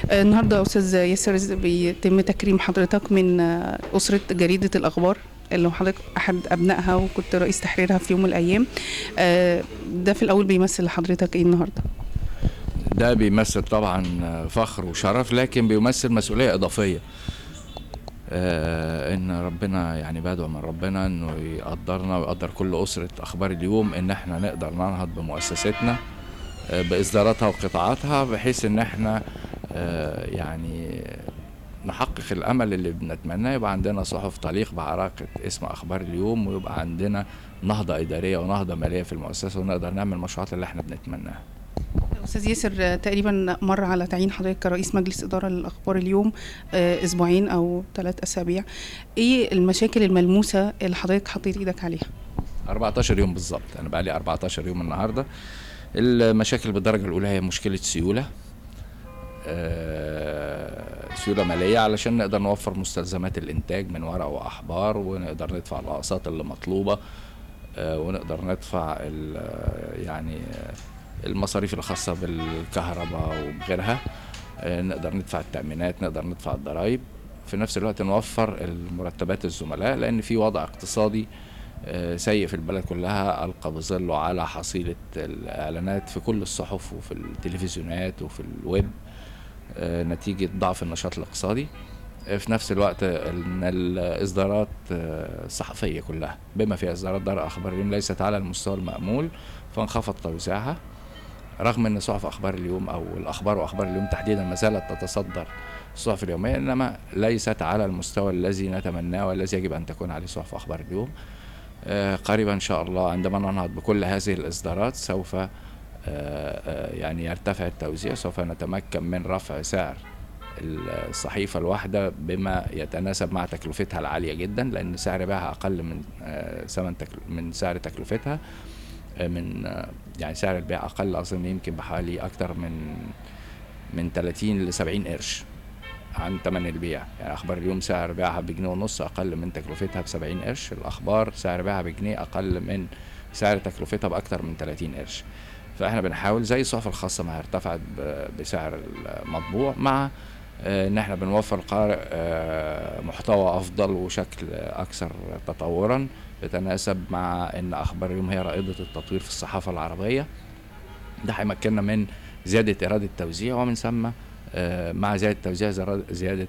آه، النهارده استاذ ياسر بيتم تكريم حضرتك من آه، اسره جريده الاخبار اللي حضرتك احد ابنائها وكنت رئيس تحريرها في يوم من الايام آه، ده في الاول بيمثل لحضرتك ايه النهارده ده بيمثل طبعا فخر وشرف لكن بيمثل مسؤوليه اضافيه آه ان ربنا يعني بدعو من ربنا انه يقدرنا ويقدر كل اسره اخبار اليوم ان احنا نقدر ننهض بمؤسستنا آه باصداراتها وقطاعاتها بحيث ان احنا آه يعني نحقق الامل اللي بنتمناه يبقى عندنا صحف تليق بعراقه اسم اخبار اليوم ويبقى عندنا نهضه اداريه ونهضه ماليه في المؤسسه ونقدر نعمل المشروعات اللي احنا بنتمناها استاذ ياسر تقريبا مر على تعيين حضرتك كرئيس مجلس اداره للاخبار اليوم آه، اسبوعين او ثلاث اسابيع ايه المشاكل الملموسه اللي حضرتك حطيت ايدك عليها 14 يوم بالظبط انا بقى لي 14 يوم النهارده المشاكل بالدرجه الاولى هي مشكله سيوله آه، سيوله ماليه علشان نقدر نوفر مستلزمات الانتاج من ورق واحبار ونقدر ندفع الاقساط اللي مطلوبه آه، ونقدر ندفع يعني المصاريف الخاصة بالكهرباء وبغيرها آه، نقدر ندفع التأمينات نقدر ندفع الضرائب في نفس الوقت نوفر المرتبات الزملاء لأن في وضع اقتصادي آه، سيء في البلد كلها ألقى بظله على حصيلة الإعلانات في كل الصحف وفي التلفزيونات وفي الويب آه، نتيجة ضعف النشاط الاقتصادي في نفس الوقت ان الاصدارات الصحفيه كلها بما فيها اصدارات دار اخبار اليوم ليست على المستوى المامول فانخفض توزيعها رغم ان صحف اخبار اليوم او الاخبار واخبار اليوم تحديدا ما زالت تتصدر الصحف اليوميه انما ليست على المستوى الذي نتمناه والذي يجب ان تكون عليه صحف اخبار اليوم آه قريبا ان شاء الله عندما ننهض بكل هذه الاصدارات سوف آه آه يعني يرتفع التوزيع سوف نتمكن من رفع سعر الصحيفة الواحدة بما يتناسب مع تكلفتها العالية جدا لأن سعر بيعها أقل من آه، ثمن من سعر تكلفتها من يعني سعر البيع اقل اظن يمكن بحوالي اكتر من من 30 ل 70 قرش عن ثمن البيع يعني اخبار اليوم سعر بيعها بجنيه ونص اقل من تكلفتها ب 70 قرش الاخبار سعر بيعها بجنيه اقل من سعر تكلفتها باكتر من 30 قرش فاحنا بنحاول زي الصحف الخاصه ما ارتفعت بسعر المطبوع مع آه، ان احنا بنوفر القارئ آه، محتوى افضل وشكل اكثر تطورا يتناسب مع ان اخبار اليوم هي رائده التطوير في الصحافه العربيه ده هيمكننا من زياده ايراد التوزيع ومن ثم آه، مع زياده التوزيع زياده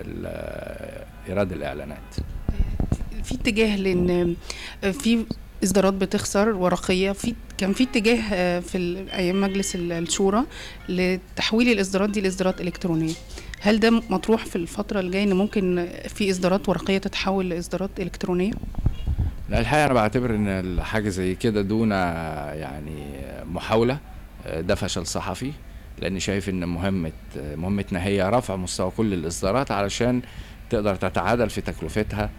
ايراد الاعلانات في اتجاه لان في اصدارات بتخسر ورقيه في كان في اتجاه في ايام مجلس الشورى لتحويل الاصدارات دي لاصدارات الكترونيه هل ده مطروح في الفتره الجايه ان ممكن في اصدارات ورقيه تتحول لاصدارات الكترونيه لا الحقيقه انا بعتبر ان حاجه زي كده دون يعني محاوله ده فشل صحفي لاني شايف ان مهمه مهمتنا هي رفع مستوى كل الاصدارات علشان تقدر تتعادل في تكلفتها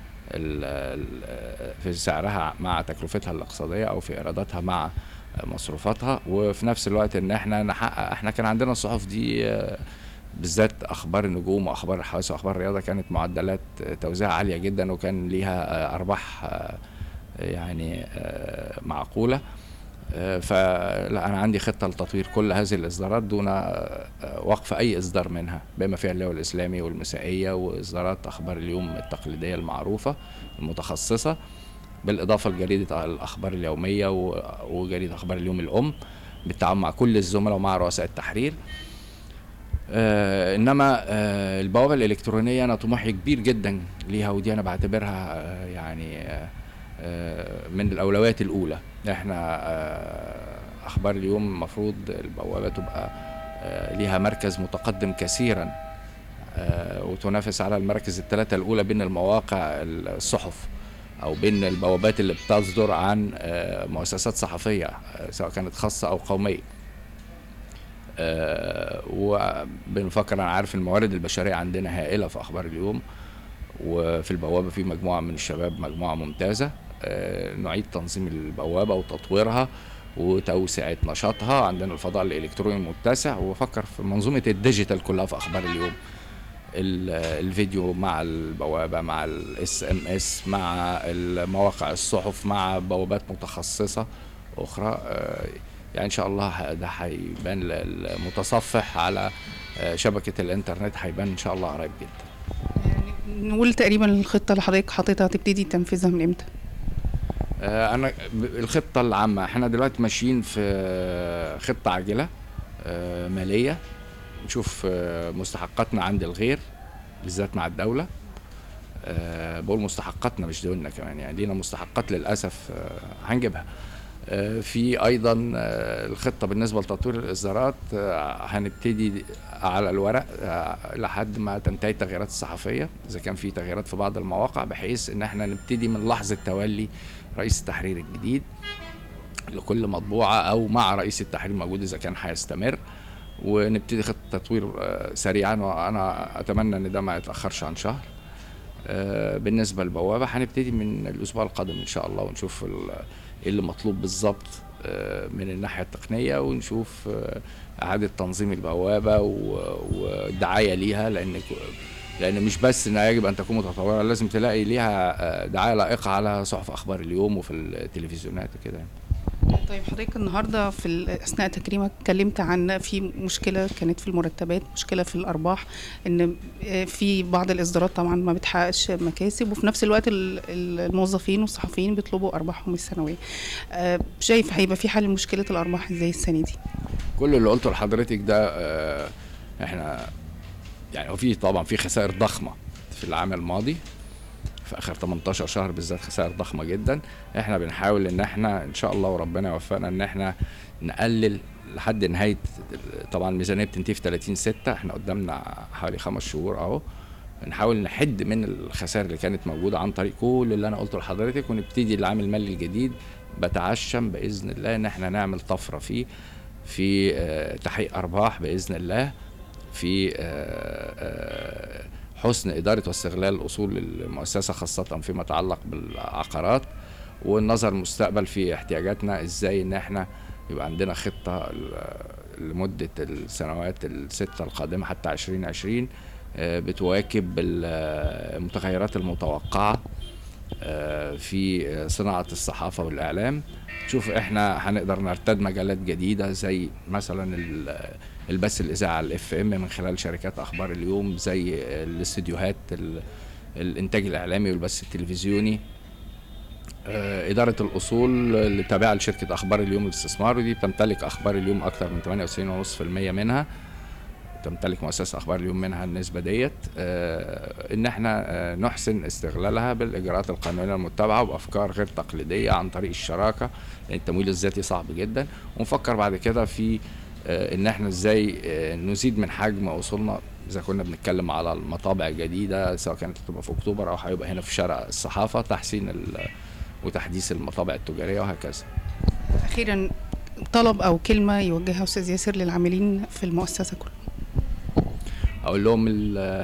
في سعرها مع تكلفتها الاقتصاديه او في ايراداتها مع مصروفاتها وفي نفس الوقت ان احنا نحقق احنا كان عندنا الصحف دي بالذات اخبار النجوم واخبار الحوادث واخبار الرياضه كانت معدلات توزيع عاليه جدا وكان ليها ارباح يعني معقوله فلا انا عندي خطه لتطوير كل هذه الاصدارات دون وقف اي اصدار منها بما فيها اللواء الاسلامي والمسائيه واصدارات اخبار اليوم التقليديه المعروفه المتخصصه بالاضافه لجريده الاخبار اليوميه وجريده اخبار اليوم الام بالتعاون مع كل الزملاء ومع رؤساء التحرير آه انما آه البوابه الالكترونيه انا طموحي كبير جدا ليها ودي انا بعتبرها آه يعني آه, آه، من الاولويات الاولى احنا آه اخبار اليوم المفروض البوابه تبقى آه ليها مركز متقدم كثيرا آه وتنافس على المراكز الثلاثه الاولى بين المواقع الصحف او بين البوابات اللي بتصدر عن آه مؤسسات صحفيه آه سواء كانت خاصه او قوميه آه وبنفكر انا عارف الموارد البشريه عندنا هائله في اخبار اليوم وفي البوابه في مجموعه من الشباب مجموعه ممتازه آه نعيد تنظيم البوابه وتطويرها وتوسعه نشاطها عندنا الفضاء الالكتروني متسع وبفكر في منظومه الديجيتال كلها في اخبار اليوم الفيديو مع البوابه مع الاس ام اس مع مواقع الصحف مع بوابات متخصصه اخرى آه يعني ان شاء الله ه- ده هيبان للمتصفح على آه، شبكه الانترنت هيبان ان شاء الله قريب جدا يعني نقول تقريبا الخطه اللي حضرتك حاططها تبتدي تنفيذها من امتى آه، انا ب- الخطه العامه احنا دلوقتي ماشيين في خطه عاجله آه، ماليه نشوف آه، مستحقاتنا عند الغير بالذات مع الدوله آه، بقول مستحقاتنا مش دولنا كمان يعني لينا مستحقات للاسف آه، هنجيبها آه، في ايضا آه، الخطه بالنسبه لتطوير الاصدارات آه، هنبتدي على الورق آه، لحد ما تنتهي التغييرات الصحفيه اذا كان في تغييرات في بعض المواقع بحيث ان احنا نبتدي من لحظه تولي رئيس التحرير الجديد لكل مطبوعه او مع رئيس التحرير موجود اذا كان هيستمر ونبتدي خطه تطوير آه، سريعا وانا اتمنى ان ده ما يتاخرش عن شهر آه، بالنسبه للبوابه هنبتدي من الاسبوع القادم ان شاء الله ونشوف ال- ايه اللي مطلوب بالظبط آه، من الناحيه التقنيه ونشوف آه، اعاده تنظيم البوابه و- والدعايه ليها لان ك- لان مش بس انها يجب ان تكون متطوره لازم تلاقي ليها آه، دعايه لائقه على صحف اخبار اليوم وفي التلفزيونات وكده يعني. طيب حضرتك النهارده في ال- اثناء تكريمك اتكلمت عن في مشكله كانت في المرتبات مشكله في الارباح ان آه، في بعض الاصدارات طبعا ما بتحققش مكاسب وفي نفس الوقت ال- ال- الموظفين والصحفيين بيطلبوا ارباحهم السنويه آه، شايف هيبقى في حل لمشكله الارباح ازاي السنه دي كل اللي قلته لحضرتك ده آه، احنا يعني هو في طبعا في خسائر ضخمه في العام الماضي في اخر 18 شهر بالذات خسائر ضخمه جدا احنا بنحاول ان احنا ان شاء الله وربنا يوفقنا ان احنا نقلل لحد نهايه طبعا الميزانيه بتنتهي في 30 6 احنا قدامنا حوالي خمس شهور اهو نحاول نحد من الخسائر اللي كانت موجوده عن طريق كل اللي انا قلته لحضرتك ونبتدي العام المالي الجديد بتعشم باذن الله ان احنا نعمل طفره فيه في آه، تحقيق ارباح باذن الله في آه، آه، حسن اداره واستغلال اصول المؤسسه خاصه فيما يتعلق بالعقارات والنظر المستقبل في احتياجاتنا ازاي ان احنا يبقى عندنا خطه ل- لمده السنوات السته القادمه حتى 2020 آه، بتواكب ال- المتغيرات المتوقعه آه، في آه، صناعه الصحافه والاعلام شوف احنا هنقدر نرتاد مجالات جديده زي مثلا ال- البث الاذاعه الاف ام من خلال شركات اخبار اليوم زي الاستديوهات ال- الانتاج الاعلامي والبث التلفزيوني آه، إدارة الأصول اللي تابعة لشركة أخبار اليوم للاستثمار ودي بتمتلك أخبار اليوم أكثر من 98.5% منها تمتلك مؤسسة أخبار اليوم منها النسبة ديت آه، إن إحنا آه، نحسن استغلالها بالإجراءات القانونية المتبعة وبأفكار غير تقليدية عن طريق الشراكة لأن التمويل الذاتي صعب جدا ونفكر بعد كده في آه، إن إحنا إزاي آه، نزيد من حجم أصولنا إذا كنا بنتكلم على المطابع الجديدة سواء كانت هتبقى في أكتوبر أو هيبقى هنا في شارع الصحافة تحسين ال- وتحديث المطابع التجارية وهكذا اخيرا طلب او كلمه يوجهها استاذ ياسر للعاملين في المؤسسه كلها اقول لهم ال-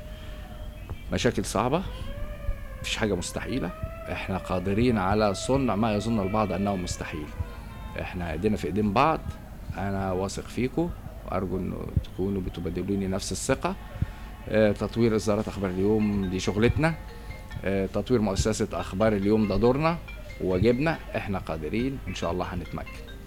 مشاكل صعبه مفيش حاجه مستحيله احنا قادرين على صنع ما يظن البعض انه مستحيل احنا ايدينا في ايدين بعض انا واثق فيكم وارجو ان تكونوا بتبادلوني نفس الثقه آه، تطوير اصدارات اخبار اليوم دي شغلتنا آه، تطوير مؤسسه اخبار اليوم ده دورنا وواجبنا احنا قادرين ان شاء الله هنتمكن